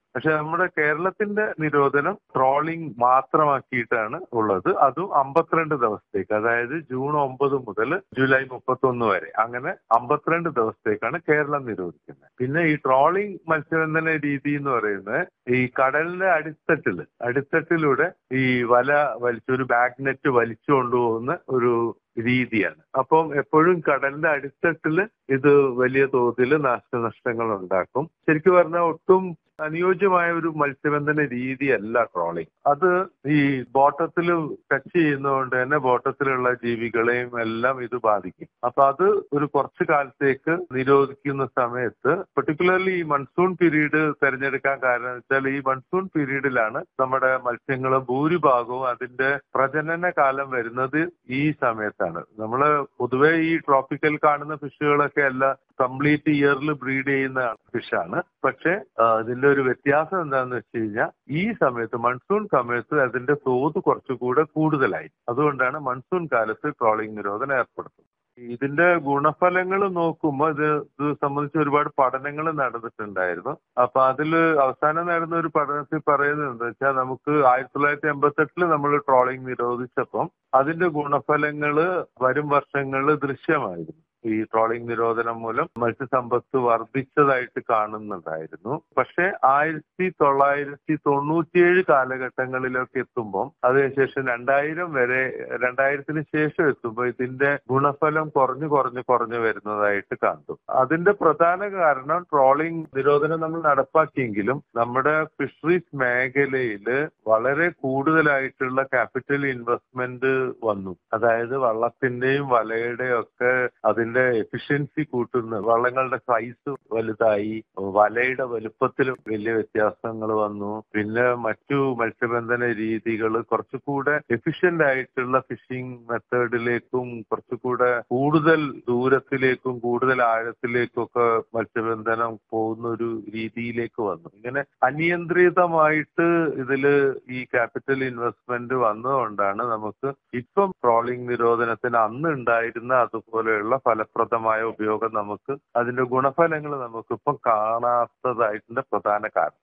പക്ഷെ നമ്മുടെ കേരളത്തിന്റെ നിരോധനം ട്രോളിംഗ് മാത്രമാക്കിയിട്ടാണ് ഉള്ളത് അതും അമ്പത്തിരണ്ട് ദിവസത്തേക്ക് അതായത് ജൂൺ ഒമ്പത് മുതൽ ജൂലൈ മുപ്പത്തൊന്ന് വരെ അങ്ങനെ അമ്പത്തിരണ്ട് ദിവസത്തേക്കാണ് കേരളം നിരോധിക്കുന്നത് പിന്നെ ഈ ട്രോളിംഗ് മത്സ്യബന്ധന രീതി എന്ന് പറയുന്നത് ഈ കടലിന്റെ അടിത്തട്ടില് അടിത്തട്ടിലൂടെ ഈ വല വലിച്ച് ഒരു ബാഗ് നെറ്റ് വലിച്ചു കൊണ്ടുപോകുന്ന ഒരു രീതിയാണ് അപ്പം എപ്പോഴും കടലിന്റെ അടിത്തട്ടില് ഇത് വലിയ തോതിൽ നാശനഷ്ടങ്ങൾ ഉണ്ടാക്കും ശരിക്കും പറഞ്ഞാൽ ഒട്ടും അനുയോജ്യമായ ഒരു മത്സ്യബന്ധന രീതിയല്ല ട്രോളിംഗ് അത് ഈ ബോട്ടത്തിൽ ടച്ച് ചെയ്യുന്നതുകൊണ്ട് തന്നെ ബോട്ടത്തിലുള്ള ജീവികളെയും എല്ലാം ഇത് ബാധിക്കും അപ്പൊ അത് ഒരു കുറച്ചു കാലത്തേക്ക് നിരോധിക്കുന്ന സമയത്ത് പെർട്ടിക്കുലർലി ഈ മൺസൂൺ പീരീഡ് തിരഞ്ഞെടുക്കാൻ കാരണം വെച്ചാൽ ഈ മൺസൂൺ പീരീഡിലാണ് നമ്മുടെ മത്സ്യങ്ങൾ ഭൂരിഭാഗവും അതിന്റെ പ്രജനന കാലം വരുന്നത് ഈ സമയത്താണ് നമ്മൾ പൊതുവെ ഈ ട്രോപ്പിക്കൽ കാണുന്ന ഫിഷുകളൊക്കെ എല്ലാം കംപ്ലീറ്റ് ഇയറിൽ ബ്രീഡ് ചെയ്യുന്ന ഫിഷാണ് പക്ഷെ ഇതിന്റെ ഒരു വ്യത്യാസം എന്താണെന്ന് വെച്ച് കഴിഞ്ഞാൽ ഈ സമയത്ത് മൺസൂൺ സമയത്ത് അതിന്റെ തോത് കുറച്ചുകൂടെ കൂടുതലായി അതുകൊണ്ടാണ് മൺസൂൺ കാലത്ത് ട്രോളിംഗ് നിരോധനം ഏർപ്പെടുത്തുന്നത് ഇതിന്റെ ഗുണഫലങ്ങൾ നോക്കുമ്പോൾ ഇത് ഇത് സംബന്ധിച്ച് ഒരുപാട് പഠനങ്ങൾ നടന്നിട്ടുണ്ടായിരുന്നു അപ്പൊ അതിൽ അവസാനം നടന്ന ഒരു പഠനത്തിൽ പറയുന്നത് എന്താ വെച്ചാൽ നമുക്ക് ആയിരത്തി തൊള്ളായിരത്തി എൺപത്തെട്ടില് നമ്മൾ ട്രോളിംഗ് നിരോധിച്ചപ്പം അതിന്റെ ഗുണഫലങ്ങള് വരും വർഷങ്ങളിൽ ദൃശ്യമായിരുന്നു ഈ ട്രോളിംഗ് നിരോധനം മൂലം മത്സ്യസമ്പത്ത് വർദ്ധിച്ചതായിട്ട് കാണുന്നുണ്ടായിരുന്നു പക്ഷെ ആയിരത്തി തൊള്ളായിരത്തി തൊണ്ണൂറ്റിയേഴ് കാലഘട്ടങ്ങളിലൊക്കെ എത്തുമ്പോൾ അതിനുശേഷം രണ്ടായിരം വരെ രണ്ടായിരത്തിന് ശേഷം എത്തുമ്പോൾ ഇതിന്റെ ഗുണഫലം കുറഞ്ഞു കുറഞ്ഞു കുറഞ്ഞു വരുന്നതായിട്ട് കണ്ടു അതിന്റെ പ്രധാന കാരണം ട്രോളിംഗ് നിരോധനം നമ്മൾ നടപ്പാക്കിയെങ്കിലും നമ്മുടെ ഫിഷറീസ് മേഖലയിൽ വളരെ കൂടുതലായിട്ടുള്ള ക്യാപിറ്റൽ ഇൻവെസ്റ്റ്മെന്റ് വന്നു അതായത് വള്ളത്തിന്റെയും വലയുടെയും ഒക്കെ അതിന്റെ എഫിഷ്യൻസി കൂട്ടുന്ന വള്ളങ്ങളുടെ സൈസ് വലുതായി വലയുടെ വലുപ്പത്തിൽ വലിയ വ്യത്യാസങ്ങൾ വന്നു പിന്നെ മറ്റു മത്സ്യബന്ധന രീതികൾ കുറച്ചുകൂടെ എഫിഷ്യന്റ് ആയിട്ടുള്ള ഫിഷിംഗ് മെത്തേഡിലേക്കും കുറച്ചുകൂടെ കൂടുതൽ ദൂരത്തിലേക്കും കൂടുതൽ ആഴത്തിലേക്കും ഒക്കെ മത്സ്യബന്ധനം പോകുന്ന ഒരു രീതിയിലേക്ക് വന്നു ഇങ്ങനെ അനിയന്ത്രിതമായിട്ട് ഇതില് ഈ ക്യാപിറ്റൽ ഇൻവെസ്റ്റ്മെന്റ് വന്നതുകൊണ്ടാണ് നമുക്ക് ഇപ്പം ട്രോളിംഗ് നിരോധനത്തിന് അന്ന് ഉണ്ടായിരുന്ന അതുപോലെയുള്ള ഫലപ്രദമായ ഉപയോഗം നമുക്ക് അതിന്റെ ഗുണഫലങ്ങൾ നമുക്കിപ്പം കാണാത്തതായിട്ടുണ്ട് പ്രധാന കാരണം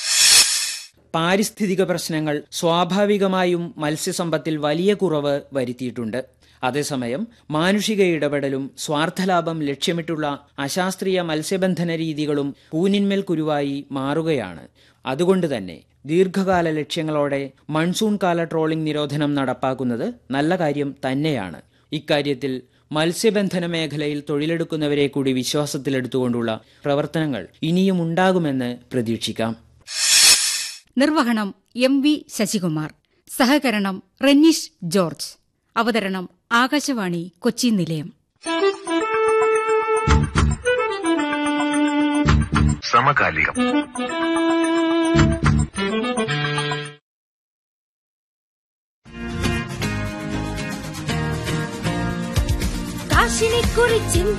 പാരിസ്ഥിതിക പ്രശ്നങ്ങൾ സ്വാഭാവികമായും മത്സ്യസമ്പത്തിൽ വലിയ കുറവ് വരുത്തിയിട്ടുണ്ട് അതേസമയം മാനുഷിക ഇടപെടലും സ്വാർത്ഥലാഭം ലക്ഷ്യമിട്ടുള്ള അശാസ്ത്രീയ മത്സ്യബന്ധന രീതികളും കൂനിന്മേൽ കുരുവായി മാറുകയാണ് അതുകൊണ്ട് തന്നെ ദീർഘകാല ലക്ഷ്യങ്ങളോടെ മൺസൂൺ കാല ട്രോളിംഗ് നിരോധനം നടപ്പാക്കുന്നത് നല്ല കാര്യം തന്നെയാണ് ഇക്കാര്യത്തിൽ മത്സ്യബന്ധന മേഖലയിൽ തൊഴിലെടുക്കുന്നവരെ കൂടി വിശ്വാസത്തിലെടുത്തുകൊണ്ടുള്ള പ്രവർത്തനങ്ങൾ ഇനിയും ഉണ്ടാകുമെന്ന് പ്രതീക്ഷിക്കാം നിർവഹണം എം വി ശശികുമാർ സഹകരണം റെന്നീഷ് ജോർജ് അവതരണം ആകാശവാണി കൊച്ചി നിലയം സമകാലികം കാശിനെ കുറിച്ചിന്തി